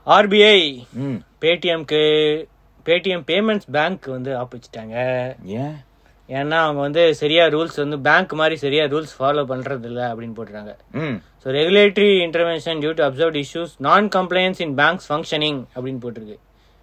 RBI ம் பேடிஎம்க்கு Paytm payments bank வந்து ஆப் வச்சுட்டாங்க ஏன் ஏன்னா அவங்க வந்து சரியா ரூல்ஸ் வந்து பேங்க் மாதிரி சரியா ரூல்ஸ் ஃபாலோ பண்றது இல்ல அப்படின்னு போட்டுறாங்க ம் so regulatory intervention due to observe issues non compliance in banks functioning அப்படின்னு போட்டிருக்கு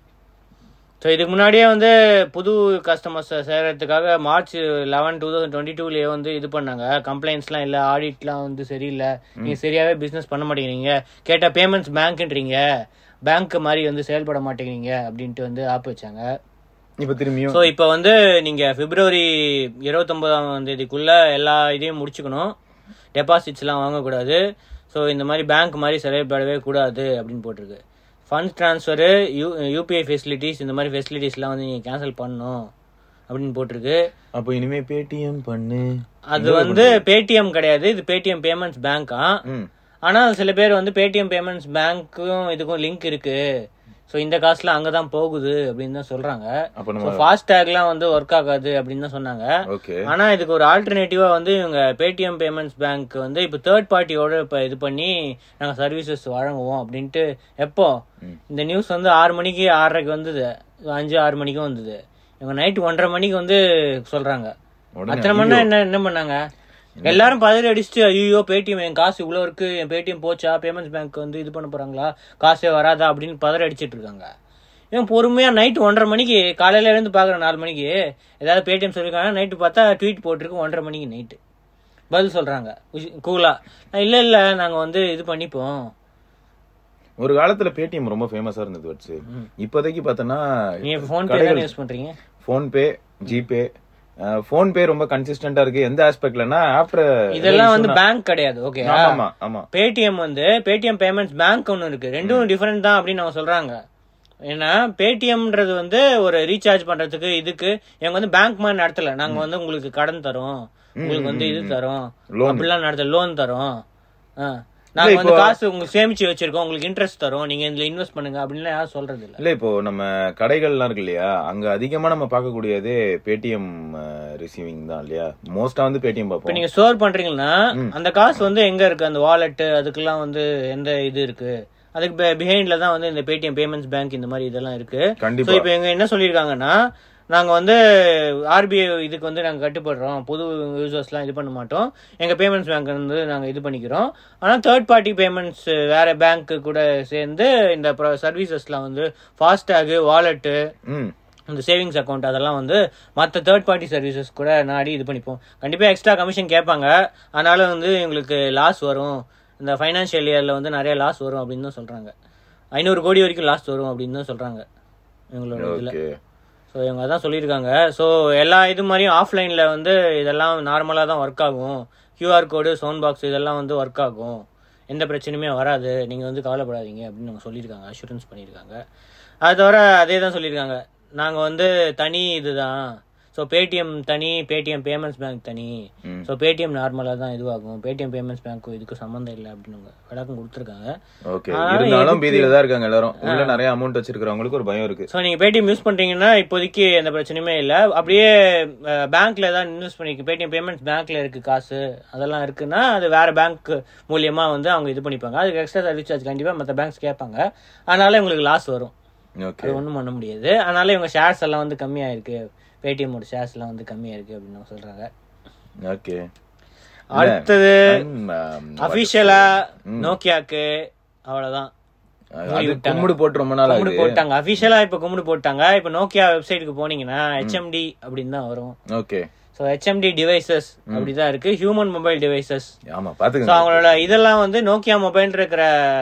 ஸோ இதுக்கு முன்னாடியே வந்து புது கஸ்டமர்ஸ் சேர்றதுக்காக March eleven two thousand twenty டூலேயே வந்து இது பண்ணாங்க கம்ப்ளைண்ட்ஸ்லாம் இல்லை ஆடிட்லாம் வந்து சரியில்லை நீங்கள் சரியாகவே பிஸ்னஸ் பண்ண மாட்டேங்கிறீங்க கேட்டால் பேமெண்ட்ஸ் பேங்க்ன்றீங்க பேங்க் மாதிரி வந்து செயல்பட மாட்டேங்கிறீங்க அப்படின்ட்டு வந்து ஆப் வச்சாங்க இப்ப திரும்பியும் ஸோ இப்போ வந்து நீங்கள் பிப்ரவரி இருபத்தொன்பதாம் தேதிக்குள்ள எல்லா இதையும் முடிச்சுக்கணும் டெபாசிட்ஸ்லாம் வாங்கக்கூடாது ஸோ இந்த மாதிரி பேங்க் மாதிரி செயல்படவே கூடாது அப்படின்னு போட்டிருக்கு funds transfer U UPI facilities இந்த மாதிரி ஃபெசிலிட்டிஸ்லாம் வந்து நீங்கள் கேன்சல் பண்ணணும் அப்படின்னு போட்டிருக்கு அப்போ இனிமே பேடிஎம் பண்ணு அது வந்து பேடிஎம் கிடையாது இது பேடிஎம் பேமெண்ட்ஸ் பேங்க்கா ம் ஆனால் சில பேர் வந்து பேடிஎம் பேமெண்ட்ஸ் பேங்க்கும் இதுக்கும் லிங்க் இருக்கு ஸோ இந்த காசுலாம் அங்கே தான் போகுது அப்படின்னு தான் சொல்கிறாங்க அப்ப ஸோ நம்ம ஃபாஸ்டேக்லாம் வந்து ஒர்க் ஆகாது அப்படின்னு தான் சொன்னாங்க ஓகே ஆனா இதுக்கு ஒரு ஆல்டர்னேட்டிவா வந்து இவங்க பேடிஎம் பேமெண்ட்ஸ் பேங்க் வந்து இப்போ தேர்ட் பார்ட்டியோட இப்போ இது பண்ணி நாங்க சர்வீசஸ் வழங்குவோம் அப்படின்ட்டு எப்போ ம். இந்த நியூஸ் வந்து ஆறு மணிக்கு ஆறரைக்கு வந்தது அஞ்சு ஆறு மணிக்கும் வந்தது இவங்க நைட் ஒன்றரை மணிக்கு வந்து சொல்றாங்க உடனே அத்தனை மணி நேரம் என்ன என்ன பண்ணாங்க எல்லாரும் பதறி அடிச்சுட்டு ஐயோ பேடிஎம் என் காசு இவ்வளோ இருக்கு என் பேடிஎம் போச்சா பேமெண்ட்ஸ் பேங்க் வந்து இது பண்ண போறாங்களா காசே வராதா அப்படின்னு பதறி அடிச்சிட்டு இருக்காங்க இவன் பொறுமையா நைட் ஒன்றரை மணிக்கு காலையில இருந்து பாக்குறேன் நாலு மணிக்கு ஏதாவது பேடிஎம் சொல்லிருக்காங்க நைட்டு பார்த்தா ட்வீட் போட்டிருக்கு ஒன்றரை மணிக்கு நைட்டு பதில் சொல்றாங்க கூலா இல்ல இல்ல நாங்க வந்து இது பண்ணிப்போம் ஒரு காலத்துல பேடிஎம் ரொம்ப ஃபேமஸா இருந்தது வச்சு இப்போதைக்கு பார்த்தோன்னா நீங்க ஃபோன் பே தானே யூஸ் பண்றீங்க ஃபோன்பே ஜிபே ஃபோன்பே ரொம்ப கன்சிஸ்டன்டா இருக்கு எந்த ஆஸ்பெக்ட்லனா ஆஃப்டர் இதெல்லாம் வந்து பேங்க் கிடையாது ஓகே ஆமா ஆமா பேடிஎம் வந்து பேடிஎம் பேமெண்ட்ஸ் பேங்க் ஒன்று இருக்கு ரெண்டும் டிஃபரெண்ட் தான் அப்படின்னு அவங்க சொல்றாங்க ஏன்னா பேடிஎம்ன்றது வந்து ஒரு ரீசார்ஜ் பண்றதுக்கு இதுக்கு இவங்க வந்து பேங்க் மாதிரி நடத்தல நாங்க வந்து உங்களுக்கு கடன் தரோம் உங்களுக்கு வந்து இது தரோம் Loan. அப்படிலாம் நடத்த லோன் தரோம் ஆ. நாங்க வந்து காசு உங்களுக்கு சேமிச்சு வச்சிருக்கோம் உங்களுக்கு இன்ட்ரெஸ்ட் தரோம் நீங்க இதுல இன்வெஸ்ட் பண்ணுங்க அப்படின்னு யாரும் சொல்றது இல்ல இல்ல இப்போ நம்ம கடைகள்லாம் இருக்கு இல்லையா அங்க அதிகமா நம்ம பார்க்கக்கூடியதே பேடிஎம் ரிசீவிங் தான் இல்லையா மோஸ்டா வந்து பேடிஎம் இப்ப பார்ப்போம் நீங்க ஸ்டோர் பண்றீங்கன்னா அந்த காசு வந்து எங்க இருக்கு அந்த வாலெட் அதுக்கெல்லாம் வந்து எந்த இது இருக்கு அதுக்கு பிஹைண்ட்ல தான் வந்து இந்த பேடிஎம் பேமெண்ட்ஸ் பேங்க் இந்த மாதிரி இதெல்லாம் இருக்கு ஸோ கண்டிப்பா இப்போ எங்க என்ன சொல்லியிருக்காங்கன்னா நாங்க வந்து ஆர்பிஐ இதுக்கு வந்து நாங்க கட்டுப்படுறோம் புது யூசர்ஸ்லாம் இது பண்ண மாட்டோம் எங்க பேமெண்ட்ஸ் பேங்க் வந்து நாங்க இது பண்ணிக்கிறோம் ஆனா தேர்ட் பார்ட்டி பேமெண்ட்ஸ் வேற பேங்க் கூட சேர்ந்து இந்த சர்வீசஸ்லாம் வந்து ஃபாஸ்டேக் வாலெட்டு ம் இந்த சேவிங்ஸ் அக்கௌண்ட் அதெல்லாம் வந்து மற்ற தேர்ட் பார்ட்டி சர்வீசஸ் கூட நாடி இது பண்ணிப்போம் கண்டிப்பாக எக்ஸ்ட்ரா கமிஷன் கேட்பாங்க அதனால வந்து எங்களுக்கு லாஸ் வரும் இந்த ஃபைனான்ஷியல் இயரில் வந்து நிறைய லாஸ் வரும் அப்படின்னு தான் சொல்கிறாங்க ஐநூறு கோடி வரைக்கும் லாஸ் வரும் அப்படின்னு தான் சொல்கிறாங்க எங்களோட இதில் ஓகே ஸோ இவங்க அதான் சொல்லியிருக்காங்க ஸோ எல்லா இது மாதிரியும் ஆஃப்லைனில் வந்து இதெல்லாம் நார்மலாக தான் ஒர்க் ஆகும் கியூஆர் கோடு சவுண்ட் பாக்ஸ் இதெல்லாம் வந்து ஒர்க் ஆகும் எந்த பிரச்சனையுமே வராது நீங்கள் வந்து கவலைப்படாதீங்க அப்படின்னு அவங்க சொல்லியிருக்காங்க அஷூரன்ஸ் பண்ணியிருக்காங்க அது தவிர அதே தான் சொல்லியிருக்காங்க நாங்கள் வந்து தனி இதுதான் ஸோ பேடிஎம் தனி பேடிஎம் பேமெண்ட்ஸ் பேங்க் தனி ம். ஸோ பேடிஎம் நார்மலாக தான் இதுவாகும் பேடிஎம் பேமெண்ட்ஸ் பேங்க்கும் இதுக்கு சம்மந்தம் இல்லை அப்படின்னு அவங்க விளக்கம் கொடுத்துருக்காங்க ஓகே ஆனா இருந்தாலும் எதுக்கு- பீதியில தான் இருக்காங்க எல்லாரும் உள்ள நிறைய அமௌண்ட் வச்சிருக்கிறவங்களுக்கு ஒரு பயம் இருக்கு ஸோ நீங்கள் பேடிஎம் யூஸ் பண்ணுறீங்கன்னா இப்போதைக்கு எந்த பிரச்சனையுமே இல்லை அப்படியே பேங்க்ல தான் இன்வெஸ்ட் பண்ணிக்க பேடிஎம் பேமெண்ட்ஸ் பேங்க்ல இருக்கு காசு அதெல்லாம் இருக்குன்னா அது வேற பேங்க் மூலியமா வந்து அவங்க இது பண்ணிப்பாங்க அதுக்கு எக்ஸ்ட்ரா சர்வீஸ் சார்ஜ் கண்டிப்பாக மற்ற பேங்க்ஸ் கேட்பாங்க அதனால உங்களுக்கு லாஸ் வரும் ஓகே அது ஒன்றும் பண்ண முடியாது அதனால இவங்க ஷேர்ஸ் எல்லாம் வந்து கம்மியாயிருக்கு பேடிஎம்மோட ஷேர்ஸ் எல்லாம் வந்து கம்மியாயிருக்கு அப்படின்னு அவங்க சொல்றாங்க ஓகே அடுத்தது ம், ஆம், அபிஷியலா நோக்கியாக்கு அவ்வளவுதான் அது கும்பிடு போட்டு ரொம்ப நாள் கும்பிடு ஆகுது போட்டாங்க அபிஷியலா இப்ப கும்பிடு போட்டாங்க இப்ப நோக்கியா வெப்சைட்டுக்கு போனீங்கன்னா ஹெச்எம்டி அப்படின்னு தான் வரும் ஓகே ஸோ ஹெச்எம்டி டிவைசஸ் அப்படிதான் இருக்கு ஹியூமன் மொபைல் டிவைசஸ் ஆமா ஸோ பாத்துக்கங்க அவங்களோட இதெல்லாம் வந்து நோக்கியா மொபைல் இருக்கிற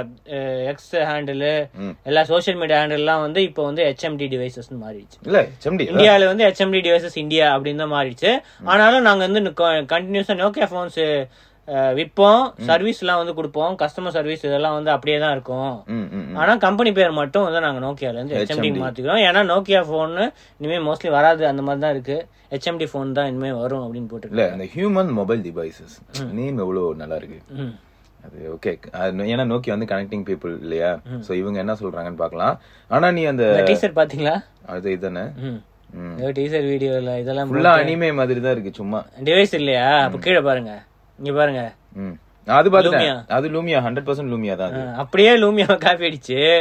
எக்ஸ் ஹேண்டில் ம். எல்லா சோஷியல் மீடியா ஹேண்டில்லாம் வந்து இப்போ வந்து ஹெச்எம்டி டிவைசஸ் மாறிடுச்சு இல்ல செம்டி இந்தியாவில் வந்து ஹெச்எம்டி டிவைசஸ் இந்தியா அப்படின்னு தான் மாறிடுச்சு ஆனாலும் நாங்க வந்து கண்டினியூஸா நோக்கியா ஃபோன்ஸ் விற்போம் சர்வீஸ் எல்லாம் வந்து கொடுப்போம் கஸ்டமர் சர்வீஸ் இதெல்லாம் வந்து அப்படியே தான் இருக்கும் ம் ம் ம். ஆனா கம்பெனி பேர் மட்டும் வந்து நாங்க நோக்கியால இருந்து ஹெச்எம்டி மாத்திக்கிறோம் ஏன்னா நோக்கியா போன் இனிமே மோஸ்ட்லி வராது அந்த மாதிரி தான் இருக்கு ஹெச்எம்டி போன் தான் இனிமே வரும் அப்படின்னு போட்டு இல்ல அந்த ஹியூமன் மொபைல் டிவைசஸ் நேம் எவ்வளவு நல்லா இருக்கு அது ஓகே ஏன்னா நோக்கி வந்து கனெக்டிங் பீப்புள் இல்லையா சோ இவங்க என்ன சொல்றாங்கன்னு பார்க்கலாம் ஆனா நீ அந்த டீசர் பாத்தீங்களா அது இதானே ம் ம். டீசர் வீடியோல இதெல்லாம் ஃபுல்லா அனிமே மாதிரி தான் இருக்கு சும்மா டிவைஸ் இல்லையா அப்ப கீழே பாருங்க இங்க பாருங்க ம் அது பாத்துட்டேன் அது லூமியா ஹண்ட்ரட் பர்சன்ட் லூமியா தான் அது அஹ் அப்படியே லூமியாவை காப்பி அடிச்சு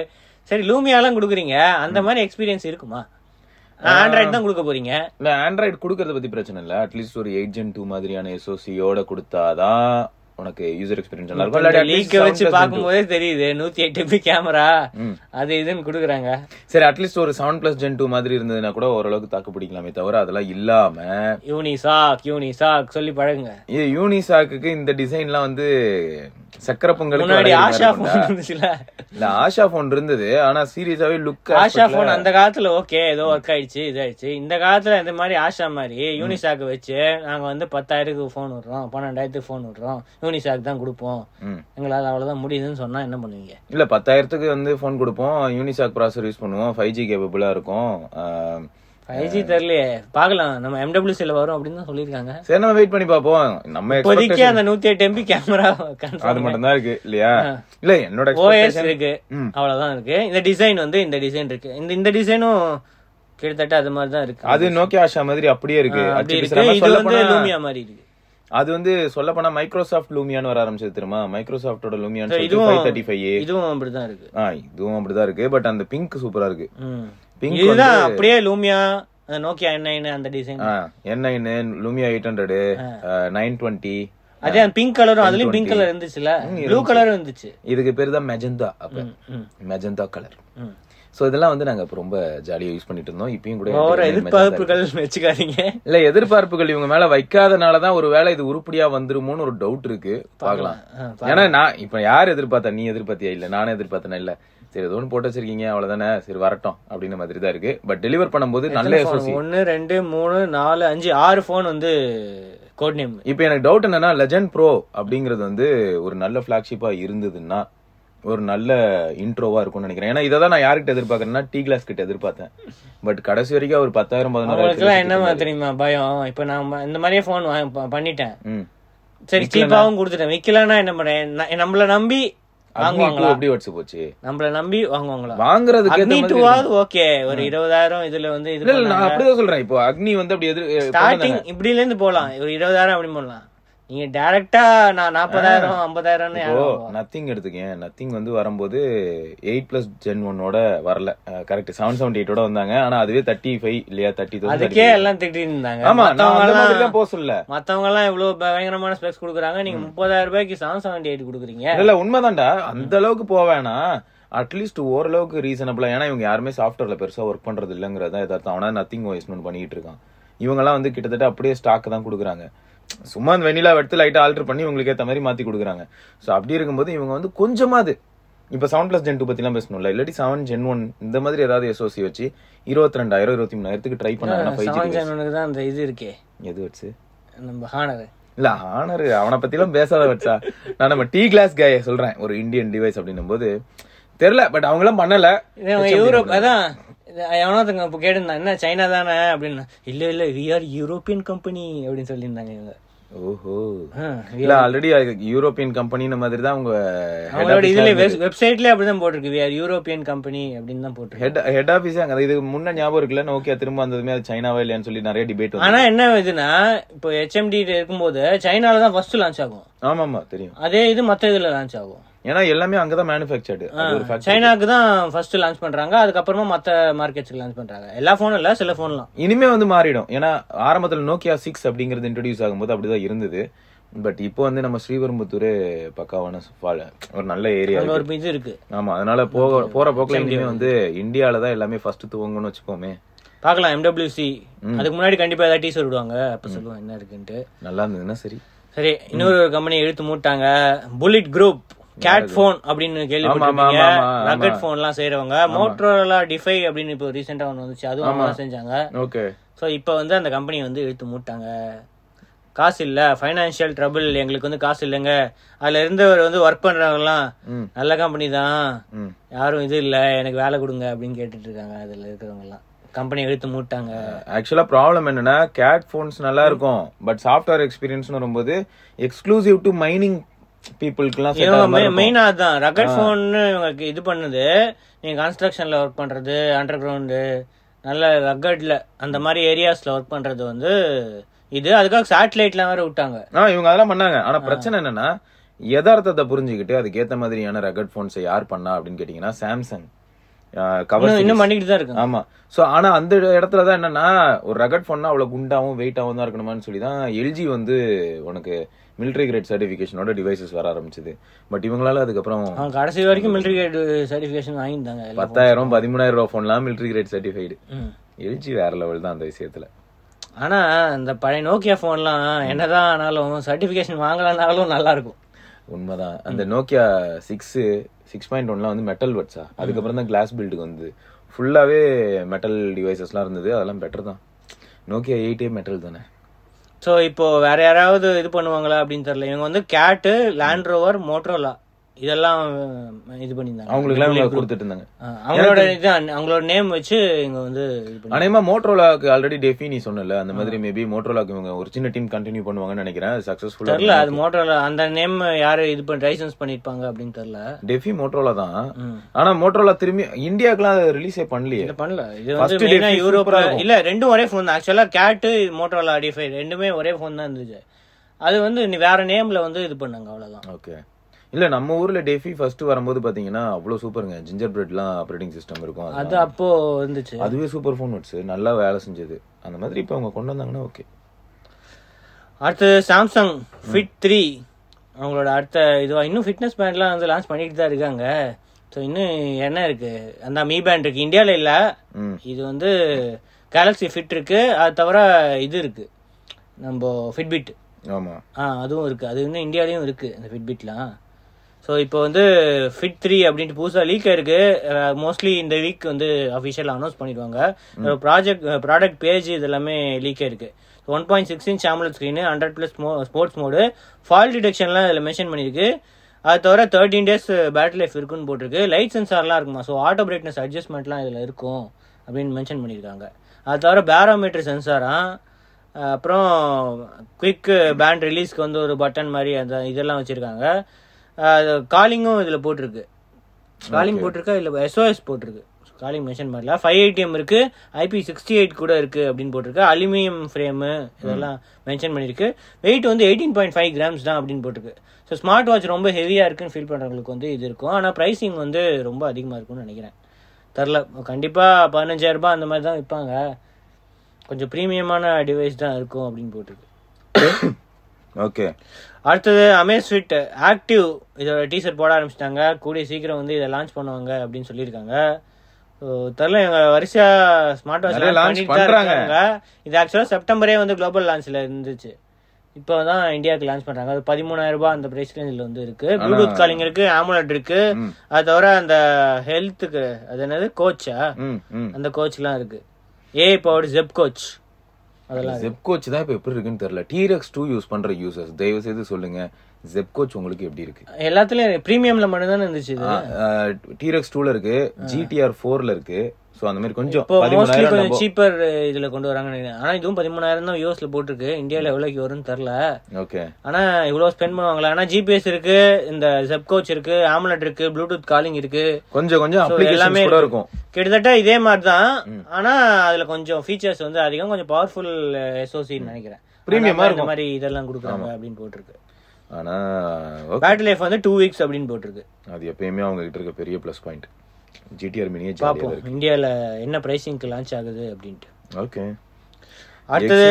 சரி லூமியாலாம் கொடுக்குறீங்க அந்த மாதிரி எக்ஸ்பீரியன்ஸ் இருக்குமா ஆண்ட்ராய்டு தான் கொடுக்க போறீங்க இல்ல ஆண்ட்ராய்டு கொடுக்கறத பத்தி பிரச்சனை இல்ல அட்லீஸ்ட் ஒரு எயிட் ஜென் டூ மாதிரியான எஸ்ஓசியோட கொடுத்தாதான் உனக்கு யூசர் எக்ஸ்பீரியன்ஸ் நல்லா இருக்கும் இல்லாட்டி at least லீக்க வச்சு 7 plus Gen two. பார்க்கும்போதே தெரியுது நூத்தி எட்டு எம்பி கேமரா ம். அது இதுன்னு கொடுக்குறாங்க சரி அட்லீஸ்ட் ஒரு செவன் பிளஸ் ஜென் டூ மாதிரி இருந்ததுன்னா கூட ஓரளவுக்கு தாக்கு பிடிக்கலாமே தவிர அதெல்லாம் இல்லாம யூனிசாக் யூனிசாக் சொல்லி பழகுங்க இது யூனிசாக்கு இந்த டிசைன்லாம் வந்து சக்கர பொங்கலுக்கு முன்னாடி வளையிற ஆஷா மாதிரி போன் இருக்கும்டா. இருந்துச்சுல இல்ல ஆஷா போன் இருந்தது ஆனா சீரியஸாவே லுக் ஆஷா போன் அந்த காலத்துல ஓகே ஏதோ ஒர்க் ஆயிடுச்சு இதாயிடுச்சு இந்த காலத்துல இந்த மாதிரி ஆஷா மாதிரி யூனிசாக் வச்சு நாங்க வந்து பத்தாயிரத்துக்கு போன் விடுறோம் பன்னெண்டாயிரத்துக்கு போன் விடுறோம் யூனிசாக் தான் கொடுப்போம் எங்களால அவ்வளவுதான் முடியுதுன்னு சொன்னா என்ன பண்ணுவீங்க இல்ல பத்தாயிரத்துக்கு வந்து போன் கொடுப்போம் யூனிசாக் ப்ராசர் யூஸ் பண்ணுவோம் ஃபைவ் ஜி கேபபிளா இருக்கும் ஆஹ், ஃபைவ் ஜி தெரியலையே பாக்கலாம் நம்ம எம்டபிள்யூசில வரும் அப்படின்னு தான் சொல்லியிருக்காங்க சரி நம்ம வெயிட் பண்ணி பாப்போம் நம்ம இப்போதைக்கு expectation- அந்த நூத்தி எட்டு எம்பி கேமரா அது மட்டும் தான் இருக்கு இல்லையா இல்ல என்னோட ஓஎஸ் expectation- இருக்கு ம். அவ்வளவுதான் இருக்கு இந்த டிசைன் வந்து இந்த டிசைன் இருக்கு இந்த இந்த டிசைனும் கிட்டத்தட்ட அது மாதிரி தான் இருக்கு அது நோக்கியா ஆஷா மாதிரி அப்படியே இருக்கு அப்படி HDC இருக்கு நம்ம இது சொல்ல வந்து போனா- லூமியா மாதிரி இருக்கு அது வந்து சொல்ல போனா மைக்ரோசாஃப்ட் லூமியான்னு வர ஆரம்பிச்சது தெரியுமா மைக்ரோசாஃப்டோட லூமியான்னு So, சொல்லிட்டு இதுவும் ஃபைவ் தேர்ட்டி ஃபைவ் இதுவும் அப்படிதான் இருக்கு ஆ இதுவும் அப்படிதான் இருக்கு பட் அந்த பிங்க் சூப்பரா இருக்கு ம். Pink இதுதான் அப்படியே லூமியா அந்த நோக்கியா என்ன அந்த design N nine Lumia eight hundred nine twenty அதே அந்த பிங்க் கலரும் அதுலயும் பிங்க் கலர் இருந்துச்சுல ப்ளூ கலரும் இருந்துச்சு இதுக்கு பேர் தான் மெஜந்தா அப்ப ம். மெஜந்தா கலர் ம். சோ இதெல்லாம் வந்து நாங்க இப்ப ரொம்ப ஜாலியா யூஸ் பண்ணிட்டு இருந்தோம் இப்பயும் கூட ஓவர எனக்கு magenta எதிர்பார்ப்புகள் வச்சுக்காதீங்க இல்ல எதிர்பார்ப்புகள் இவங்க மேல வைக்காதனாலதான் ஒரு வேளை இது உருப்படியா வந்துருமோன்னு ஒரு டவுட் இருக்கு பாக்கலாம் ஆ, ஏன்னா நான் இப்ப யார் எதிர்பார்த்தா நீ எதிர்பார்த்தியா இல்ல நானே எதிர்பார்த்தனா இல்ல சரி ஏதோ ஒன்று போட்டு வச்சிருக்கீங்க அவ்வளவுதானே சரி வரட்டும் அப்படின்ற மாதிரி தான் இருக்கு பட் டெலிவர் பண்ணும்போது நல்ல எஸ்ஓசி ஒன்னு ரெண்டு மூணு நாலு அஞ்சு ஆறு போன் வந்து கோட் நேம் இப்போ எனக்கு டவுட் என்னன்னா லெஜண்ட் ப்ரோ அப்படிங்கிறது வந்து ஒரு நல்ல ஃபிளாக்ஷிப்பா இருந்ததுன்னா ஒரு நல்ல இன்ட்ரோவா இருக்கும்னு நினைக்கிறேன் ஏன்னா இதை தான் நான் யார்கிட்ட எதிர்பார்க்கறேன்னா டீ கிளாஸ் கிட்ட எதிர்பார்த்தேன் பட் கடைசி வரைக்கும் அவர் பத்தாயிரம் அவங்களுக்குலாம் என்னமா பதினாறு தெரியுமா பயம் இப்ப நான் ம- இந்த மாதிரியே போன் பண்ணிட்டேன் ம் சரி சீப்பாவும் கொடுத்துட்டேன் விக்கலன்னா என்ன பண்ணேன் ந- நம்மள நம்பி அக்னி வாங்குவாங்களா டூ எப்படி வச்சு போச்சு நம்மள நம்பி வாங்குவாங்களா வாங்குறதுக்கு ஏத்த அக்னி மாதிரி டூவாவது ஓகே ஒரு இருபதாயிரம் இதுல வந்து இது இல்ல இல்ல நான் அப்படிதான் சொல்றேன் இப்போ அக்னி வந்து அப்படி எதிர் ஸ்டார்டிங் இப்படில இருந்து போலாம் ஒரு இருபதாயிரம் அப்படி போடலாம் நீங்க டைரக்டா நான் நாற்பதாயிரம் ஐம்பதாயிரம்னு இப்போ நத்திங் எடுத்துக்கேன் நத்திங் வந்து வரும்போது எயிட் பிளஸ் ஜென் ஒன்னோட வரல கரெக்ட் செவன் செவன்டி எயிட்டோட வந்தாங்க ஆனா அதுவே தேர்ட்டி ஃபைவ் இல்லையா தேர்ட்டி அதுக்கே எல்லாம் திட்டிட்டு இருந்தாங்க ஆமா நான் மத்தவங்க அந்த மாதிரி எல்லாம் தான் போக சொல்ல மத்தவங்க எல்லாம் இவ்வளவு பயங்கரமான ஸ்பெக்ஸ் கொடுக்குறாங்க நீங்க முப்பதாயிரம் ரூபாய்க்கு செவன் செவன்டி எயிட் கொடுக்குறீங்க இல்ல இல்ல உண்மைதான்டா அந்த அளவுக்கு போவேனா அட்லீஸ்ட் ஓரளவுக்கு ரீசனபிளா ஏன்னா இவங்க யாருமே சாஃப்ட்வேர்ல பெருசா ஒர்க் பண்றது இல்லங்கிறதா எதார்த்தம் அவனா நத்திங் ஓஎஸ் பண்ணிட்டு இருக்கான் இவங்க எல்லாம் வந்து கிட்டத்தட்ட அப்படியே ஸ்டாக் தான் கொடுக்குறாங்க சும்மா அந்த வெனிலா எடுத்து லைட்டா ஆல்டர் பண்ணி உங்களுக்கு ஏத்த மாதிரி மாத்தி கொடுக்குறாங்க சோ அப்படி இருக்கும்போது இவங்க வந்து கொஞ்சமாவது இப்ப செவன் பிளஸ் ஜென் டூ பத்தி எல்லாம் பேசணும்ல இல்லாட்டி செவன் ஜென் ஒன் இந்த மாதிரி ஏதாவது எஸ்ஓசி வச்சு இருபத்தி ரெண்டாயிரம் இருபத்தி மூணாயிரத்துக்கு ட்ரை பண்ணாங்கன்னா ஃபைவ் செவன் ஜி ஜெனுக்கு தான் அந்த இது இருக்கே எது வச்சு நம்ம ஹானர் இல்ல ஆனர் அவனை பத்தி எல்லாம் பேசாத வச்சா நான் நம்ம டீ கிளாஸ் கே சொல்றேன் ஒரு இந்தியன் டிவைஸ் அப்படின்னும் போது தெரியல பட் அவங்க எல்லாம் பண்ணல யூரோப் அதான் இது எவனோத்தங்க இப்போ கேட்டிருந்தான் என்ன சைனா தானே அப்படின்னு இல்ல இல்ல வி ஆர் யூரோப்பியன் கம்பெனி அப்படின்னு சொல்லியிருந்தாங்க இவங்க ஓஹோ ஆ, இல்ல ஆல்ரெடி யூரோப்பியன் கம்பெனின மாதிரி தான் அவங்க அவங்களோட இதுல வெப்சைட்லயே அப்படிதான் போட்டிருக்கு வி ஆர் யூரோப்பியன் கம்பெனி அப்படின்னு தான் போட்டிருக்கு ஹெட் ஹெட் ஆபீஸ் அங்க இது முன்ன ஞாபகம் இருக்குல்ல நோக்கியா திரும்ப வந்ததுமே அது சைனாவா இல்லையான்னு சொல்லி நிறைய டிபேட் ஆனா என்ன இதுன்னா இப்போ ஹெச்எம்டி இருக்கும்போது சைனால தான் ஃபர்ஸ்ட் லான்ச் ஆகும் ஆமா ஆமா தெரியும் அதே இது மத்த இதுல லான்ச் ஆகும் ஏன்னா எல்லாமே அங்கதான் மேனுஃபேக்சர்டு அது ஒரு ஃபேக்டரி சைனாக்கு தான் ஃபர்ஸ்ட் லான்ச் பண்றாங்க அதுக்கப்புறமா மத்த மார்க்கெட்ஸ்க்கு லான்ச் பண்றாங்க எல்லா போனும் இல்ல சில போன்லாம் இனிமே வந்து மாறிடும் ஏன்னா ஆரம்பத்துல நோக்கியா சிக்ஸ் அப்படிங்கிறது இன்ட்ரடியூஸ் ஆகும்போது அப்படிதான் இருந்தது பட் இப்போ வந்து நம்ம ஸ்ரீபெரும்புத்தூர் பக்காவான சுஃபால ஒரு நல்ல ஏரியா அங்க ஒரு இது இருக்கு ஆமா அதனால போக போற போக்குல இனிமே வந்து இந்தியால தான் எல்லாமே ஃபர்ஸ்ட் துவங்கணும்னு வச்சுப்போமே பார்க்கலாம் எம்டபிள்யூசி அதுக்கு முன்னாடி கண்டிப்பா ஏதாவது டீசர் விடுவாங்க அப்ப சொல்லுவோம் என்ன இருக்குன்ட்டு நல்லா இருந்ததுன்னா சரி சரி இன்னொரு கம்பெனி இழுத்து மூட்டாங்க புல்லட் குரூப் கேட் போன் அப்படின்னு கேள்விப்பட்டிருப்பீங்க ஆமா, ஆமா, ஆமா. ரக்கட் போன் எல்லாம் செய்யறவங்க மோட்டரோலா டிஃபை அப்படின்னு இப்போ ரீசெண்டா ஒன்று வந்துச்சு அதுவும் அவங்க தான் செஞ்சாங்க ஓகே ஸோ இப்போ வந்து அந்த கம்பெனி வந்து இழுத்து மூட்டாங்க காசு இல்ல ஃபைனான்சியல் ட்ரபிள் எங்களுக்கு வந்து காசு இல்லைங்க அதுல இருந்தவர் வந்து ஒர்க் பண்றவங்கலாம் ம். நல்ல கம்பெனி தான் ம் யாரும் இது இல்ல எனக்கு வேலை கொடுங்க அப்படின்னு கேட்டுட்டு இருக்காங்க அதுல இருக்கிறவங்க எல்லாம் கம்பெனி இழுத்து மூட்டாங்க ஆக்சுவலா ப்ராப்ளம் என்னன்னா கேட் போன்ஸ் நல்லா இருக்கும் பட் சாஃப்ட்வேர் எக்ஸ்பீரியன்ஸ் வரும்போது எக்ஸ்க்ளூசிவ் டு மைனிங் பீப்புளுக்குலாம் செட் ஆகிற மாதிரி இருக்கும். மெயினா அதுதான் ரக்கட் போன் இவங்களுக்கு இது பண்ணுது நீங்க கன்ஸ்ட்ரக்ஷன்ல ஒர்க் பண்றது அண்டர் கிரவுண்டு நல்ல ரக்கட்ல அந்த மாதிரி ஏரியாஸ்ல ஒர்க் பண்றது வந்து இது அதுக்காக சேட்டலைட்லாம் வேற விட்டாங்க ஆ இவங்க அதெல்லாம் பண்ணாங்க ஆனா பிரச்சனை என்னன்னா யதார்த்தத்தை புரிஞ்சுக்கிட்டு அதுக்கேத்த மாதிரியான ரகட் போன்ஸை யார் பண்ணா அப்படின்னு கேட்டீங்கன்னா சாம்சங் கவர் இன்னும் இன்னும் பண்ணிக்கிட்டு தான் இருக்காங்க ஆமா சோ ஆனா அந்த இடத்துல தான் என்னன்னா ஒரு ரகட் ஃபோன்னா அவ்வளவு குண்டாவும் வெயிட்டாவும் தான் இருக்கணுமான்னு சொல்லி தான் எல்ஜி வந்து உனக்கு மிலிட்டரி கிரேட் சர்டிபிகேஷனோட டிவைசஸ் வர ஆரம்பிச்சது பட் இவங்களால அதுக்கப்புறம் அவங்க கடைசி வரைக்கும் மிலிட்டரி கிரேட் சர்டிஃபிகேஷன் வாங்கியிருந்தாங்க எல்லாம். பத்தாயிரம் பதிமூணாயிரம் ரூபாய் ஃபோன்லாம் மிலிட்டரி கிரேட் சர்டிஃபைடு ம். எல்ஜி வேற லெவல் தான் அந்த விஷயத்துல ஆனா இந்த பழைய நோக்கியா போன்லாம் என்னதான் ஆனாலும் சர்டிபிகேஷன் வாங்கலனாலும் நல்லா இருக்கும் உண்மைதான் அந்த நோக்கியா சிக்ஸ் சிக்ஸ் பாயிண்ட் ஒன்லாம் வந்து மெட்டல் வட்ஸா அதுக்கப்புறம் தான் கிளாஸ் பில்டுக்கு வந்து ஃபுல்லாவே மெட்டல் டிவைசஸ்லாம் இருந்தது அதெல்லாம் பெட்டர் தான் நோக்கியா எயிட்டே மெட்டல் தானே ஸோ இப்போ வேற யாராவது இது பண்ணுவாங்களா அப்படின்னு தெரியல இவங்க வந்து கேட்டு லேண்ட் ரோவர் மோட்ரோலா இதெல்லாம் அஹ், இது பண்ணியிருந்தாங்க அவங்களுக்குலாம் இவங்க கொடுத்துட்டு இருந்தாங்க அஹ், அவங்களோட இது அவங்களோட நேம் வச்சு இங்க வந்து இது பண்ணி அநேகமா மோட்ரோலாக்கு ஆல்ரெடி டெஃபி நீ சொன்னல அந்த மாதிரி மேபி மோட்ரோலாக்கு இவங்க ஒரு சின்ன டீம் கண்டினியூ பண்ணுவாங்கன்னு நினைக்கிறேன் சக்சஸ்ஃபுல்லா தெரியல அது மோட்டோல அந்த நேம் யாரு இது பண்ணி லைசன்ஸ் பண்ணிருப்பாங்க அப்படின்னு தெரியல டெஃபி மோட்ரோலா தான் ம். ஆனா மோட்ரோலா திரும்பி இந்தியாக்குலாம் ரிலீஸே பண்ணலையே இது பண்ணல இது First வந்து மெயினா Defi யூரோப்ல super ஆ இருக்கும். இல்ல ரெண்டும் ஒரே ஃபோன் தான் ஆக்சுவலா கேட்டு மோட்டோலா டிஃபை ரெண்டுமே ஒரே ஃபோன் தான் இருந்துச்சு அது வந்து நீ வேற நேம்ல வந்து இது பண்ணாங்க அவ்வளவுதான் ஓகே இல்ல நம்ம ஊர்ல டெஃபி ஃபர்ஸ்ட் வரும்போது பாத்தீங்கன்னா அவ்வளவு சூப்பருங்க ஜிஞ்சர் பிரெட்லாம் ஆப்ரேட்டிங் சிஸ்டம் இருக்கும் அது அதெல்லாம். அப்போ இருந்துச்சு அதுவே சூப்பர் ஃபோன் வட்ஸ் நல்லா வேலை செஞ்சது அந்த மாதிரி இப்ப அவங்க கொண்டு வந்தாங்கன்னா ஓகே அடுத்து சாம்சங் ஃபிட் த்ரீ அவங்களோட அடுத்த இதுவா இன்னும் ஃபிட்னஸ் பேண்ட்லாம் வந்து லான்ச் பண்ணிட்டு தான் இருக்காங்க ஸோ இன்னும் என்ன இருக்கு அந்த மீ பேண்ட் இருக்கு இந்தியாவில் இல்லை ம் இது வந்து கேலக்ஸி ஃபிட் இருக்கு அது தவிர இது இருக்கு நம்ம ஃபிட்பிட் ஆமா ஆ அதுவும் இருக்கு அது இன்னும் இந்தியாலையும் இருக்கு அந்த ஃபிட்பிட்லாம் ஸோ இப்போ வந்து ஃபிட் த்ரீ அப்படின்ட்டு புதுசாக லீக் ஆயிருக்கு மோஸ்ட்லி இந்த வீக் வந்து அஃபிஷியல் அனௌன்ஸ் பண்ணிடுவாங்க ப்ராஜெக்ட் ப்ராடக்ட் பேஜ் இது எல்லாமே லீக் ஆயிருக்கு one point six inch ambulance screen hundred plus sports mode fall டிடெக்ஷன்லாம் இதில் மென்ஷன் பண்ணியிருக்கு அது தவிர தேர்ட்டின் டேஸ் பேட்டரி லைஃப் இருக்குன்னு போட்டிருக்கு லைட் சென்சார்லாம் இருக்குமா ஸோ ஆட்டோ பிரைட்னஸ் அட்ஜஸ்ட்மெண்ட்லாம் இதில் இருக்கும் அப்படின்னு மென்ஷன் பண்ணியிருக்காங்க அது தவிர பேரோமீட்டர் சென்சாரா அப்புறம் குயிக் பேண்ட் ரிலீஸ்க்கு வந்து ஒரு பட்டன் மாதிரி அந்த இதெல்லாம் வச்சிருக்காங்க காலிங்கும் இதில் போட்டிருக்கு காலிங் போட்டிருக்கா இல்லை எஸ்ஓஎஸ் போட்டிருக்கு காலிங் மென்ஷன் பண்ணல ஃபைவ் ஏடிஎம் இருக்கு ஐபி சிக்ஸ்டி எயிட் கூட இருக்கு அப்படின்னு போட்டிருக்கு அலுமினியம் ஃப்ரேமு இதெல்லாம் மென்ஷன் பண்ணியிருக்கு வெயிட் வந்து எயிட்டீன் பாயிண்ட் ஃபைவ் கிராம்ஸ் தான் அப்படின்னு போட்டிருக்கு ஸோ ஸ்மார்ட் வாட்ச் ரொம்ப ஹெவியாக இருக்குன்னு ஃபீல் பண்ணுறவங்களுக்கு வந்து இது இருக்கும் ஆனால் ப்ரைஸிங் வந்து ரொம்ப அதிகமாக இருக்கும்னு நினைக்கிறேன் தெரில கண்டிப்பாக பதினஞ்சாயிரம் ரூபாய் அந்த மாதிரி தான் விற்பாங்க கொஞ்சம் ப்ரீமியமான டிவைஸ் தான் இருக்கும் அப்படின்னு போட்டிருக்கு ஓகே அடுத்தது அமேஸ்விட் ஆக்டிவ் இதோட டீசர்ட் போட ஆரம்பிச்சிட்டாங்க கூடிய சீக்கிரம் வந்து இதை லான்ச் பண்ணுவாங்க அப்படின்னு சொல்லியிருக்காங்க So, தெரியல இவங்க வரிசையா ஸ்மார்ட் வாட்ச் நிறைய லான்ச் launch பண்ணிட்டு தான் பண்றாங்க. இருக்காங்க இது ஆக்சுவலா செப்டம்பரே வந்து குளோபல் லான்ச்ல இருந்துச்சு இப்போ தான் இந்தியாவுக்கு லான்ச் பண்றாங்க அது பதிமூணாயிரம் ரூபாய் அந்த பிரைஸ் ரேஞ்சில் வந்து இருக்கு ப்ளூடூத் காலிங் இருக்கு ஆமுலட் இருக்கு ம். அது தவிர அந்த ஹெல்த்துக்கு அது என்னது கோச்சா ம் ம் அந்த கோச்லாம் இருக்கு ஏ பவர் ஜெப் கோச் அதெல்லாம் ஜெப் கோச் தான் இப்ப எப்படி இருக்குன்னு தெரியல டீரெக்ஸ் டூ யூஸ் பண்ற யூசர்ஸ் தயவு செய்து சொல்லுங்க ஜெப் கோச் உங்களுக்கு எப்படி இருக்கு எல்லாத்துலயும் பிரீமியம்ல மட்டும் தானே இருந்துச்சு இது டீரெக்ஸ் டூல இருக்கு ஜிடிஆர் ஃபோர்ல இருக்கு சோ அந்த மாதிரி கொஞ்சம் இப்போ மோஸ்ட்லி பதிமூணாயிரம் கொஞ்சம் நம்ம- சீப்பர் இதுல கொண்டு வராங்கன்னு நினைக்கிறேன் ஆனா இதுவும் பதிமூணாயிரம் தான் யூஎஸ்ல போட்டிருக்கு இந்தியால எவ்வளவுக்கு வரும்னு தெரியல ஓகே ஆனா இவ்வளவு ஸ்பெண்ட் பண்ணுவாங்களா ஆனா ஜிபிஎஸ் இருக்கு இந்த ஜெப் கோச் இருக்கு ஆம்லெட் இருக்கு ப்ளூடூத் காலிங் இருக்கு கொஞ்சம் கொஞ்சம் So, அப்ளிகேஷன்ஸ் எல்லாமே கூட இருக்கு. இருக்கும் கிட்டத்தட்ட இதே மாதிரி தான் ஆனா அதுல கொஞ்சம் ஃபீச்சர்ஸ் வந்து அதிகம் கொஞ்சம் பவர்ஃபுல் எஸ்ஓசின்னு நினைக்கிறேன் Premium-ஆ அதனால இருக்கும். இந்த மாதிரி இதெல்லாம் கொடுக்குறாங்க அப்படின்னு போட்டிருக்கு ஆனா okay. பேட்டரி லைஃப் வந்து டூ வீக்ஸ் அப்படின்னு போட்டிருக்கு அது எப்பயுமே அவங்க கிட்ட இருக்க பெரிய ப்ளஸ் பாயிண்ட் ஜிடிஆர் மினியே ஜாலியா பாப்போம் இருக்கு இந்தியால என்ன பிரைசிங்க்கு லான்ச் ஆகுது அப்படின்ட்டு ஓகே அடுத்தது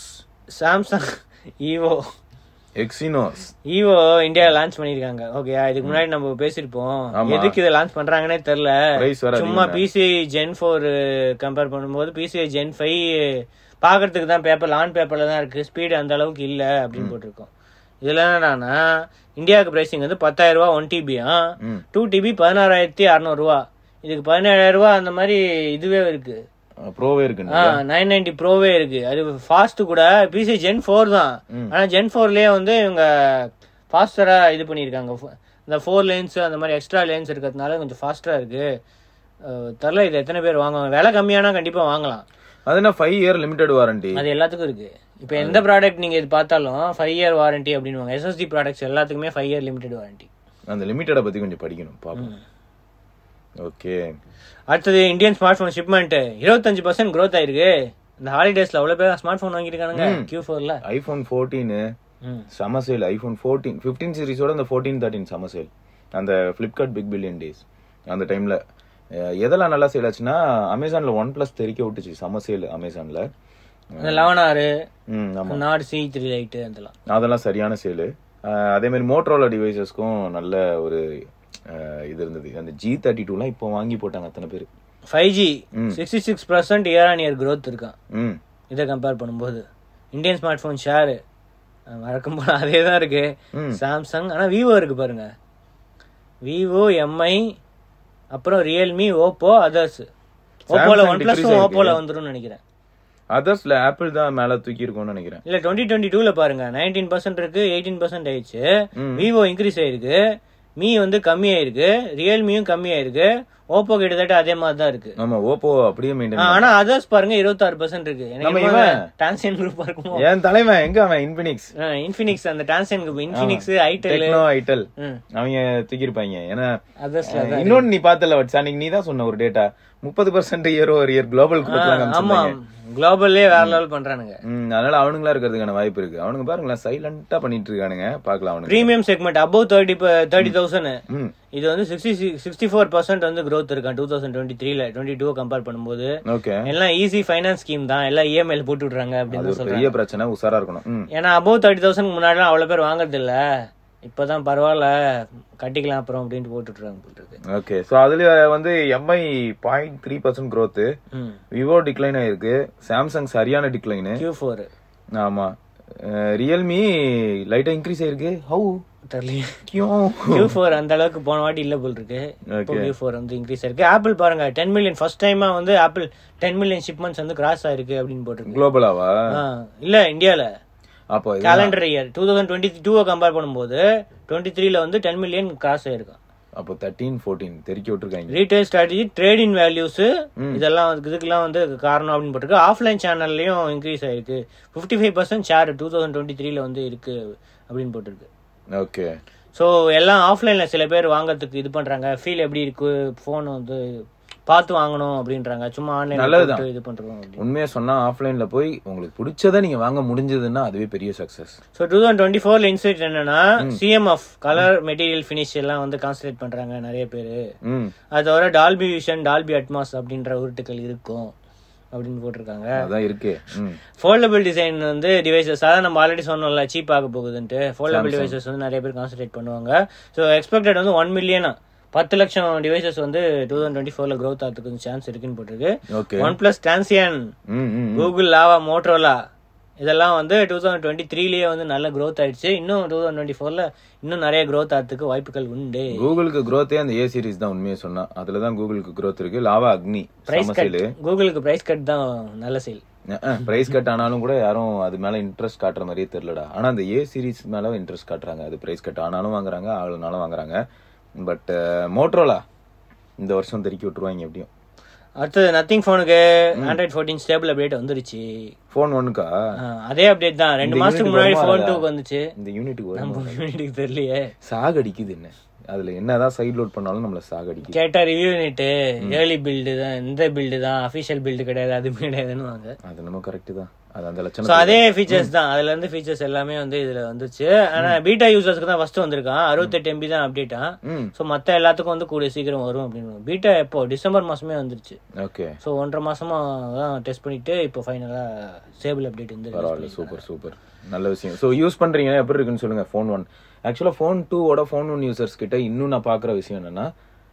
Samsung Evo Exynos Evo India launch பண்ணிருக்காங்க ஓகே இதுக்கு முன்னாடி நம்ம பேசிருப்போம் ஆமா. எதுக்கு இதை லான்ச் பண்றாங்கன்னே தெரியல Price வேற சும்மா அதிகம் பிசிஐ ஜென் ஃபோர் கம்பேர் பண்ணும்போது பிசிஐ ஜென் ஃபைவ் பாக்குறதுக்கு தான் பேப்பர் ஆன் பேப்பர்ல தான் இருக்கு ஸ்பீடு அந்த அளவுக்கு இல்ல அப்படின்னு போட்டிருக்கோம் இதுல என்னன்னா இந்தியாவுக்கு பிரைசிங் வந்து பத்தாயிரம் ரூபா ஒன் டிபியா ம். டூ டிபி பதினாறாயிரத்தி அறுநூறு ரூபா இதுக்கு பதினேழாயிரம் ரூபா அந்த மாதிரி இதுவே இருக்கு ப்ரோவே இருக்கு நைன் நைன்டி ப்ரோவே இருக்கு அது ஃபாஸ்ட் கூட பிசி ஜென் ஃபோர் தான் ஆனா ஜென் ஃபோர்லயே வந்து இவங்க ஃபாஸ்டரா இது பண்ணியிருக்காங்க Fo- இந்த ஃபோர் லேன்ஸ் அந்த மாதிரி எக்ஸ்ட்ரா லேன்ஸ் இருக்கிறதுனால கொஞ்சம் ஃபாஸ்டரா இருக்கு அஹ் தெரில இது எத்தனை பேர் வாங்குவாங்க விலை கம்மியானா கண்டிப்பா வாங்கலாம் அது என்ன ஃபைவ் இயர் லிமிடெட் வாரண்டி அது எல்லாத்துக்கும் இருக்கு இப்போ எந்த ப்ராடக்ட் நீங்க இது பார்த்தாலும் ஃபைவ் இயர் வாரண்டி அப்படின்வாங்க எஸ்எஸ்டி ப்ராடக்ட்ஸ் எல்லாத்துக்குமே ஃபைவ் இயர் லிமிடெட் வாரண்டி அந்த லிமிட்டட பத்தி கொஞ்சம் படிக்கணும் பாப்போம் ஓகே அடுத்தது இந்தியன் ஸ்மார்ட் ஃபோன் ஷிப்மெண்ட் இருபத்தஞ்சு பர்சன்ட் க்ரோத் ஆயிருக்கு இந்த ஹாலிடேஸ்ல அவ்வளவு பேர் ஸ்மார்ட் ஃபோன் வாங்கியிருக்கானுங்க கியூ ஃபோர்ல ஐபோன் ஃபோர்டீனு சம சேல் ஐபோன் ஃபோர்டீன் ஃபிஃப்டீன் சீரிஸோட அந்த ஃபோர்டீன் தேர்ட்டின் சம சேல் அந்த ஃபிளிப்கார்ட் பிக் பில்லியன் டேஸ் அந்த டைம்ல அஹ் எதெல்லாம் நல்லா சேல் ஆச்சுன்னா அமேசான்ல ஒன் பிளஸ் தெரிக்க விட்டுச்சு செம சேல் அமேசான்ல அந்த லெவன் ஆறு ம் ஆமா நாட் சி த்ரீ லைட்டு அதெல்லாம் அதெல்லாம் சரியான சேலு அதே மாதிரி மோட்ரோலா டிவைசஸ்க்கும் நல்ல ஒரு அஹ், இது இருந்தது அந்த ஜி தேர்ட்டி டூலாம் இப்போ வாங்கி போட்டாங்க அத்தனை பேர் five G sixty six percent year on year growth இருக்கான் ம் இதை கம்பேர் பண்ணும்போது இந்தியன் ஸ்மார்ட் ஃபோன் ஷேரு வழக்கம் போல அதே தான் இருக்கு ம். சாம்சங் ஆனா விவோ இருக்கு பாருங்க விவோ எம்ஐ அப்புறம் ரியல்மி ஓப்போ அதர்ஸ் ஓப்போல Samsung ஒன் பிளஸ் decrease ஆயிருக்கு. ஓப்போல வந்துரும்னு நினைக்கிறேன் அதர்ஸ்ல ஆப்பிள் தான் மேல தூக்கி இருக்கும்னு நினைக்கிறேன் இல்ல டுவெண்ட்டி டுவெண்ட்டி டூல பாருங்க நைன்டீன் பர்சன்ட் இருக்கு எயிட்டீன் பர்சன்ட் ஆயிடுச்சு ம். விவோ இன்க்ரீஸ் ஆயிருக்கு மீ வந்து கம்மி ஆயிருக்கு ரியல்மியும் கம்மி ஆயிருக்கு ஓப்போ கிட்டத்தட்ட அதே மாதிரி தான் இருக்கு ஆமா ஓப்போ அப்படியே ஆ, மெயின்டைன் ஆனா அதர்ஸ் பாருங்க இருபத்தாறு பர்சன்ட் இருக்கு நம்ம எனக்கு இவன். டான்சியன் குரூப் இருக்குமோ என் தலைவன் எங்க அவன் இன்பினிக்ஸ் இன்ஃபினிக்ஸ் அந்த Transsion group Infinix itel Tecno itel அவங்க தூக்கி இருப்பாங்க ஏன்னா அதர்ஸ்ல அஹ், இன்னொன்னு நீ பார்த்தல வட்ஸ் அன்னைக்கு நீ தான் சொன்ன ஒரு டேட்டா முப்பது பர்சன்ட் இயர் ஒரு இயர் குளோபல் ஆமா குளோபல்லே வேற லெவல் பண்றானுங்க ம் அதனால அவனுங்களா இருக்கிறதுக்கான வாய்ப்பு இருக்கு அவனுங்க பாருங்களேன் சைலண்டா பண்ணிட்டு இருக்கானுங்க பாக்கலாம் அவனுங்க premium segment above thirty thirty thousand ம் இது வந்து சிக்ஸ்டி சிக்ஸ்டி ஃபோர் பர்சன்ட் வந்து growth இருக்கான் டூ தௌசண்ட் டுவெண்ட்டி த்ரீல டுவெண்ட்டி டூ கம்பேர் பண்ணும்போது ஓகே எல்லாம் ஈஸி ஃபைனான்ஸ் ஸ்கீம் தான் எல்லாம் இஎம்ஐல போட்டு விட்றாங்க அது அப்படின்னு ஒரு சொல்றாங்க பெரிய பிரச்சனை உஷாரா இருக்கணும் ம் ஏன்னா அபவ் தேர்ட்டி தௌசண்ட் முன்னாடிலாம் அவ்வளவு பேர் வாங்குறது இல்ல இப்பதான் பரவாயில்ல கட்டிக்கலாம் அப்புறம் அப்படின்ட்டு போட்டு விட்றாங்க போல இருக்கு ஓகே சோ அதுல வந்து Mi point three percent growth ம் விவோ டிக்ளைன் ஆயிருக்கு சாம்சங் சரியான டிக்ளைனு கியூ ஃபோர் ஆமா ரியல்மி லைட்டா இன்க்ரீஸ் ஆயிருக்கு ஹவு தெரியல கியூ கியூ ஃபோர் அந்த அளவுக்கு போன வாட்டி இல்ல போல் இருக்கு இப்போ கியூ ஃபோர் வந்து இன்க்ரீஸ் ஆயிருக்கு ஆப்பிள் பாருங்க டென் மில்லியன் ஃபர்ஸ்ட் டைமா வந்து ஆப்பிள் டென் மில்லியன் ஷிப்மெண்ட்ஸ் வந்து கிராஸ் ஆயிருக்கு அப்படின்னு போட்டிருக்கு குளோபலாவா ஆ, இல்ல இந்தியால அப்போ இது calendar year two thousand twenty டூவை கம்பேர் பண்ணும்போது டுவெண்ட்டி த்ரீல வந்து டென் மில்லியன் கிராஸ் ஆயிருக்கும் அப்போ தேர்ட்டீன் ஃபோர்டீன் தெருக்கி விட்டுருக்காங்க retail strategy trade in values இதெல்லாம் வந்து- இதுக்கெல்லாம் வந்து காரணம் அப்படின்னு போட்டிருக்கு ஆஃப்லைன் சேனல்லையும் இன்க்ரீஸ் ஆயிருக்கு fifty five percent share two thousand twenty த்ரீல வந்து இருக்கு அப்படின்னு போட்டிருக்கு ஓகே ஸோ எல்லாம் ஆஃப்லைனில் சில பேர் வாங்குறதுக்கு இது பண்ணுறாங்க ஃபீல் எப்படி இருக்கு ஃபோன் வந்து பார்த்து வாங்கணும் அப்படின்றாங்க சும்மா நல்லதுதான். ஆன்லைன் இது பண்ணுறோம் அப்படின்னு உண்மையா சொன்னா ஆஃப்லைன்ல போய் உங்களுக்கு பிடிச்சதை நீங்க வாங்க முடிஞ்சதுன்னா அதுவே பெரிய success so two thousand twenty ஃபோர்ல இன்சைட் என்னன்னா சிஎம்எஃப் கலர் மெட்டீரியல் ஃபினிஷ் எல்லாம் வந்து கான்சன்ட்ரேட் பண்றாங்க நிறைய பேர் ம் அது தவிர டால்பி விஷன் டால்பி அட்மாஸ் அப்படின்ற உருட்டுக்கள் இருக்கும் அப்படின்னு போட்டிருக்காங்க அதான் இருக்கு ம் ஃபோல்டபிள் டிசைன் வந்து டிவைசஸ் அதான் நம்ம ஆல்ரெடி சொன்னோம்ல சீப் ஆக போகுதுன்ட்டு ஃபோல்டபிள் டிவைசஸ் வந்து நிறைய பேர் கான்சன்ட்ரேட் பண்ணுவாங்க ஸோ எக்ஸ்பெக்டட் வந்து ஒன் மில்லியனா பத்து லட்சம் டிவைசஸ் வந்து டூ தௌசண்ட் டுவெண்ட்டி ஃபோர்ல க்ரோத் ஆகிறதுக்கு சான்ஸ் இருக்குன்னு போட்டிருக்கு ஓகே ஒன் பிளஸ் டிரான்சியன் ம் ம் கூகுள் லாவா மோட்ரோலா இதெல்லாம் வந்து டூ தௌசண்ட் டுவெண்ட்டி த்ரீலயே வந்து நல்ல growth ஆயிடுச்சு இன்னும் டூ தௌசண்ட் டுவெண்ட்டி ஃபோர்ல இன்னும் நிறைய growth ஆகிறதுக்கு வாய்ப்புகள் உண்டு கூகுளுக்கு growth-ஏ அந்த ஏ சீரிஸ் தான் உண்மையை சொன்னா அதுல தான் கூகுளுக்கு growth இருக்கு லாவா அக்னி பிரைஸ் கட் சமசேலு கூகுளுக்கு பிரைஸ் கட் தான் நல்ல சேல் பிரைஸ் கட் ஆனாலும் கூட யாரும் அது மேல இன்ட்ரெஸ்ட் காட்டுற மாதிரியே தெரியலடா ஆனா அந்த ஏ சீரிஸ் மேல இன்ட்ரெஸ்ட் காட்டுறாங்க அது பிரைஸ் கட் ஆனாலும் வாங்குறாங்க ஆளுனாலும் வாங்குறாங்க பட் மோட்ரோலா இந்த வருஷம் தெருக்கி விட்டுருவாங்க எப்படியும் அடுத்தது நத்திங் ஃபோனுக்கு ஆண்ட்ராய்ட் ஃபோர்டீன் ஸ்டேபிள் அப்டேட் வந்துருச்சு ஃபோன் ஒன்னுக்கா ஆ, அதே அப்டேட் தான் ரெண்டு இந்த மாசத்துக்கு unit முன்னாடி வருமா ஃபோன் அதா? டூக்கு வந்துச்சு இந்த யூனிட்டுக்கு வரும் நம்ம யூனிட்டுக்கு தெரியலையே சாகடிக்குது என்ன அதுல என்னதான் சைட் லோட் பண்ணாலும் நம்மள சாகடிக்குது கேட்டா ரிவ்யூ யூனிட் ஏர்லி பில்டு தான் இந்த பில்டு தான் அபிஷியல் பில்டு கிடையாது அதுவுமே கிடையாதுன்னு வாங்க அது நம்ம கரெக்ட் தான் அது அந்த ஸோ லட்சணம் அதே ஃபீச்சர்ஸ் தான் அதுல இருந்து ஃபீச்சர்ஸ் எல்லாமே வந்து இதுல வந்துச்சு ஆனா பீட்டா யூசர்ஸ்க்கு தான் ஃபர்ஸ்ட் வந்திருக்கான் அறுபத்தெட்டு எம்பி தான் அப்டேட்டா ம் ஸோ மத்த எல்லாத்துக்கும் வந்து கூடிய சீக்கிரம் வரும் அப்படின்னு பீட்டா எப்போ டிசம்பர் மாசமே வந்துருச்சு ஓகே ஸோ ஒன்றரை மாசமா தான் டெஸ்ட் பண்ணிட்டு இப்போ ஃபைனலா ஸ்டேபிள் அப்டேட் வந்து பரவாயில்ல சூப்பர் சூப்பர் நல்ல விஷயம் ஸோ யூஸ் பண்றீங்க எப்படி இருக்குன்னு சொல்லுங்க ஃபோன் ஒன் ஆக்சுவலாக ஃபோன் டூவோட ஃபோன் ஒன் யூசர்ஸ் கிட்ட இன்னும் நான் பார்க்குற விஷயம் என்னன்னா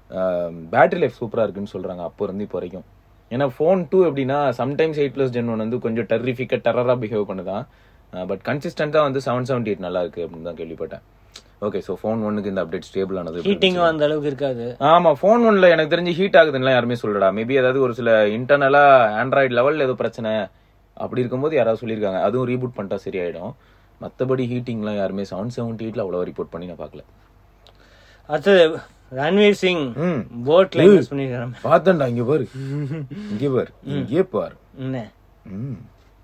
பேட்டரி லைஃப் சூப்பரா இருக்குன்னு சொல்றாங்க அப்போ இருந்து இப்போ வரைக்கும் ஏன்னா ஃபோன் டூ எப்படின்னா sometimes eight plus gen one வந்து கொஞ்சம் டெர்ரிஃபிக்காக டெரராக பிஹேவ் பண்ணுதான் பட் கன்சிஸ்டன்ட்டாக வந்து செவன் செவன்டி எயிட் நல்லா இருக்கு அப்படின்னு தான் கேள்விப்பட்டேன் ஓகே ஸோ ஃபோன் ஒன்னுக்கு இந்த அப்டேட் ஸ்டேபிள் ஆனது எப்படி ஹீட்டிங்கும் அந்த அளவுக்கு இருக்காது ஆமா ஃபோன் ஒன்ல எனக்கு தெரிஞ்சு ஹீட் ஆகுதுன்னு யாருமே சொல்லடா மேபி ஏதாவது ஒரு சில இன்டர்னலா ஆண்ட்ராய்டு லெவல்ல ஏதோ பிரச்சனை அப்படி இருக்கும்போது யாராவது சொல்லியிருக்காங்க அதுவும் ரீபூட் பண்ணிட்டா சரியாயிடும் மத்தபடி ஹீட்டிங்லாம் யாருமே செவன் செவன்டி எயிட்ல அவ்வளோ ரிப்போர்ட் பண்ணி நான் பார்க்கல அடுத்தது ரன்வீர் சிங் ம் போட்ல இன்வெஸ்ட் பண்ணிருக்காங்க பார்த்தேன்டா இங்க பாரு இங்க பாரு இங்கே பாரு என்ன ம்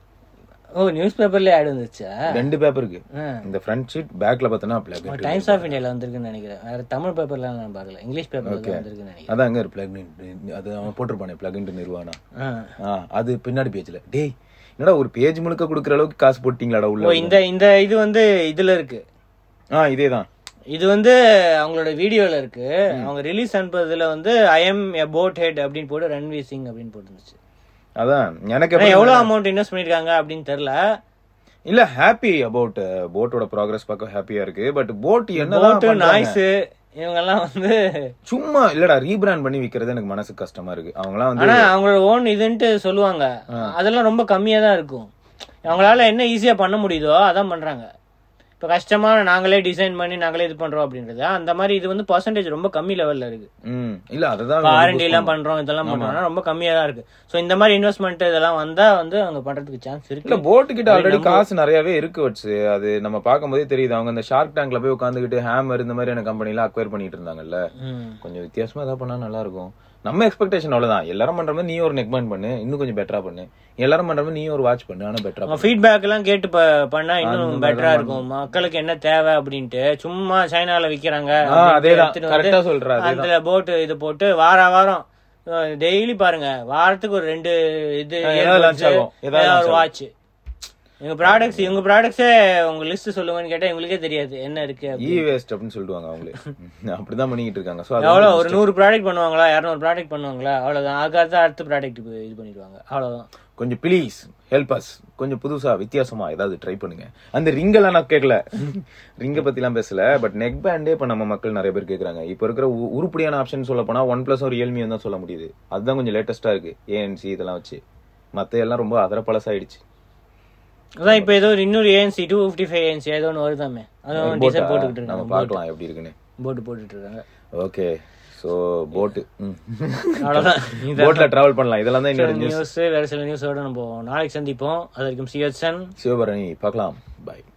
ஓ நியூஸ் பேப்பர்ல ஆட் வந்துச்சா ரெண்டு பேப்பருக்கு ஆ. இந்த ஃப்ரண்ட் ஷீட் பேக்ல பார்த்தனா பிளாக் டைம்ஸ் ஆஃப் இந்தியால வந்திருக்குன்னு நினைக்கிறேன் வேற தமிழ் பேப்பர்ல நான் பார்க்கல இங்கிலீஷ் பேப்பர்ல தான் வந்திருக்குன்னு நினைக்கிறேன் அதான் அங்க பிளக் அது அவன் போட்டிருப்பானே பிளக் நிர்வாணா ஆ. ஆ, அது பின்னாடி பேஜ்ல டேய் என்னடா ஒரு பேஜ் முழுக்க கொடுக்குற அளவுக்கு காசு போட்டீங்களாடா ஓ உள்ள இந்த இந்த இது வந்து இதுல இருக்கு ஆ இதேதான் இது வந்து அவங்களோட வீடியோல இருக்கு அவங்க ரிலீஸ் அனுப்புறதுல வந்து I am a boAt head அப்படின்னு போட்டு ரன்வி சிங் அப்படின்னு போட்டுருந்துச்சு அதான் எனக்கு ஆனா எப்படி- எவ்வளவு அமௌண்ட் இன்வெஸ்ட் பண்ணிருக்காங்க அப்படின்னு தெரியல இல்ல ஹாப்பி அபவுட் போட்டோட ப்ராக்ரஸ் பார்க்க ஹாப்பியா இருக்கு பட் போட் என்னதான் போட்டு பண்றாங்க? நாய்ஸ் இவங்க எல்லாம் வந்து சும்மா இல்லடா ரீபிராண்ட் பண்ணி விக்கிறது எனக்கு மனசு கஷ்டமா இருக்கு அவங்கலாம் வந்து ஆனா அவங்களோட ஓன் இதுன்ட்டு சொல்லுவாங்க அதெல்லாம் ரொம்ப கம்மியா தான் இருக்கும் அவங்களால என்ன ஈஸியா பண்ண முடியுதோ அதான் பண்றாங்க இப்ப கஷ்டமா நாங்களே டிசைன் பண்ணி நாங்களே இது பண்றோம் அப்படின்றது அந்த மாதிரி இது வந்து பர்சன்டேஜ் ரொம்ப கம்மி லெவல்ல இருக்கு ம் இல்ல அதுதான் ஆர்என்டி எல்லாம் பண்றோம் இதெல்லாம் பண்றோம்னா ரொம்ப கம்மியா தான் இருக்கு சோ இந்த மாதிரி இன்வெஸ்ட்மெண்ட் இதெல்லாம் வந்தா வந்து அவங்க பண்றதுக்கு சான்ஸ் இல்ல இருக்கு போட்டு கிட்ட ஆல்ரெடி காசு நிறையவே இருக்கு வச்சு அது நம்ம பார்க்கும்போதே தெரியுது அவங்க இந்த ஷார்க் டேங்க்ல போய் உட்காந்துக்கிட்டு ஹேமர் இந்த மாதிரியான கம்பெனி எல்லாம் அக்வயர் பண்ணிட்டு இருந்தாங்கல்ல ம். கொஞ்சம் வித்தியாசமா ஏதாவது பண்ணா நல்லா இருக்கும் நம்ம எக்ஸ்பெக்டேஷன் அவ்வளவுதான் எல்லாரும் பண்ற மாதிரி நீ ஒரு நெக் பேண்ட் பண்ணு இன்னும் கொஞ்சம் பெட்டரா பண்ணு எல்லாரும் பண்ற மாதிரி நீ ஒரு வாட்ச் பண்ணு ஆனா பெட்டரா அவங்க ஃபீட்பேக் எல்லாம் கேட்டு ப- பண்ணா இன்னும் பெட்டரா இருக்கும் மக்களுக்கு என்ன தேவை அப்படின்ட்டு சும்மா சைனால விக்கிறாங்க அப்படின்ட்டு அதேதான் எடுத்துட்டு வந்து கரெக்டா சொல்ற அதே அந்த போட்டு இது போட்டு வார வாரம் டெய்லி பாருங்க வாரத்துக்கு ஒரு ரெண்டு இது ஏதாவது launch ஆகும். ஏதாவது ஏதாவது launch ஒரு வாட்ச் எங்க ப்ராடக்ட்ஸ் எங்க ப்ராடக்ட்ஸே உங்க லிஸ்ட் சொல்லுங்கன்னு கேட்டா எங்களுக்கே தெரியாது என்ன இருக்கு இ வேஸ்ட் அப்படின்னு சொல்லிடுவாங்க அவங்களே அப்படிதான் பண்ணிட்டு இருக்காங்க சோ எவ்வளவு ஒரு நூறு ப்ராடக்ட் பண்ணுவாங்களா இரநூறு ப்ராடக்ட் பண்ணுவாங்களா அவ்வளவுதான் அதுக்காக அடுத்த ப்ராடக்ட் இது பண்ணிடுவாங்க அவ்வளவுதான் கொஞ்சம் ப்ளீஸ் ஹெல்ப் அஸ் கொஞ்சம் புதுசா வித்தியாசமா ஏதாவது ட்ரை பண்ணுங்க அந்த ரிங் எல்லாம் நான் கேட்கல ரிங்க பத்தி எல்லாம் பேசல பட் நெக் பேண்டே இப்ப நம்ம மக்கள் நிறைய பேர் கேக்குறாங்க இப்ப இருக்கிற உ- உருப்படியான ஆப்ஷன் சொல்ல போனா ஒன் பிளஸ் ஒரு ரியல்மி தான் சொல்ல முடியுது அதுதான் கொஞ்சம் லேட்டஸ்டா இருக்கு ஏஎன்சி இதெல்லாம் வச்சு மத்த எல்லாம் ரொம்ப அதர பழசாயிடுச்சு அதான் இப்ப ஏதோ ஒரு இன்னொரு ANC two fifty five ANC ஏதோ ஒன்று வருதாமே அதுவும் டிசைன் போட்டுக்கிட்டு நம்ம இருக்காங்க பார்க்கலாம் எப்படி இருக்குன்னு போட்டு போட்டுட்டு இருக்காங்க ஓகே சோ போட்டு அவ்வளவுதான் போட்ல டிராவல் பண்ணலாம் இதெல்லாம் தான் என்னோட நியூஸ் நியூஸ் வேற சில நியூஸோட நம்ம நாளைக்கு சந்திப்போம் அது வரைக்கும் சிஎஸ்என் சிவபரணி பார்க்கலாம் பை